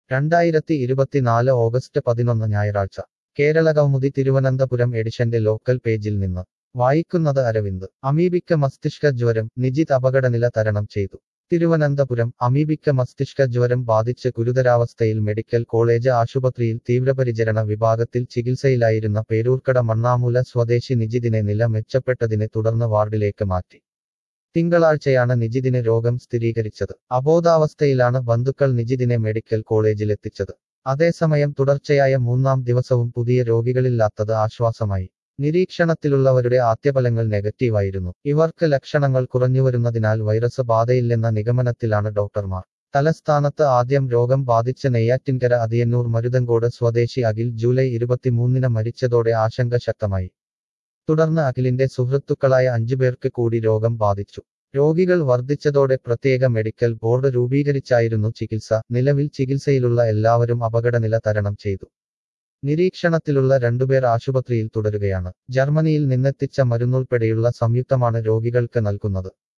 രണ്ടായിരത്തി ഇരുപത്തിനാല് ഓഗസ്റ്റ് പതിനൊന്ന് ഞായറാഴ്ച കേരളകൗമുദി തിരുവനന്തപുരം എഡിഷന്റെ ലോക്കൽ പേജിൽ നിന്ന് വായിക്കുന്നത് അരവിന്ദ് അമീബിക്ക മസ്തിഷ്ക ജ്വരം നിജിത് അപകടനില തരണം ചെയ്തു തിരുവനന്തപുരം അമീബിക്ക മസ്തിഷ്ക ജ്വരം ബാധിച്ച് ഗുരുതരാവസ്ഥയിൽ മെഡിക്കൽ കോളേജ് ആശുപത്രിയിൽ തീവ്രപരിചരണ വിഭാഗത്തിൽ ചികിത്സയിലായിരുന്ന പേരൂർക്കട മണ്ണാമൂല സ്വദേശി നിജിതിനെ നില മെച്ചപ്പെട്ടതിനെ തുടർന്ന് വാർഡിലേക്ക് മാറ്റി തിങ്കളാഴ്ചയാണ് നിജിതിന് രോഗം സ്ഥിരീകരിച്ചത് അബോധാവസ്ഥയിലാണ് ബന്ധുക്കൾ നിജിതിനെ മെഡിക്കൽ കോളേജിലെത്തിച്ചത് അതേസമയം തുടർച്ചയായ മൂന്നാം ദിവസവും പുതിയ രോഗികളില്ലാത്തത് ആശ്വാസമായി നിരീക്ഷണത്തിലുള്ളവരുടെ ആദ്യഫലങ്ങൾ നെഗറ്റീവായിരുന്നു ഇവർക്ക് ലക്ഷണങ്ങൾ കുറഞ്ഞുവരുന്നതിനാൽ വൈറസ് ബാധയില്ലെന്ന നിഗമനത്തിലാണ് ഡോക്ടർമാർ തലസ്ഥാനത്ത് ആദ്യം രോഗം ബാധിച്ച നെയ്യാറ്റിൻകര അതിയന്നൂർ മരുതങ്കോട് സ്വദേശി അഖിൽ ജൂലൈ ഇരുപത്തിമൂന്നിന് മരിച്ചതോടെ ആശങ്ക ശക്തമായി തുടർന്ന് അഖിലിന്റെ സുഹൃത്തുക്കളായ അഞ്ചുപേർക്ക് കൂടി രോഗം ബാധിച്ചു രോഗികൾ വർദ്ധിച്ചതോടെ പ്രത്യേക മെഡിക്കൽ ബോർഡ് രൂപീകരിച്ചായിരുന്നു ചികിത്സ നിലവിൽ ചികിത്സയിലുള്ള എല്ലാവരും അപകടനില തരണം ചെയ്തു നിരീക്ഷണത്തിലുള്ള രണ്ടുപേർ ആശുപത്രിയിൽ തുടരുകയാണ് ജർമ്മനിയിൽ നിന്നെത്തിച്ച മരുന്നുൾപ്പെടെയുള്ള സംയുക്തമാണ് രോഗികൾക്ക് നൽകുന്നത്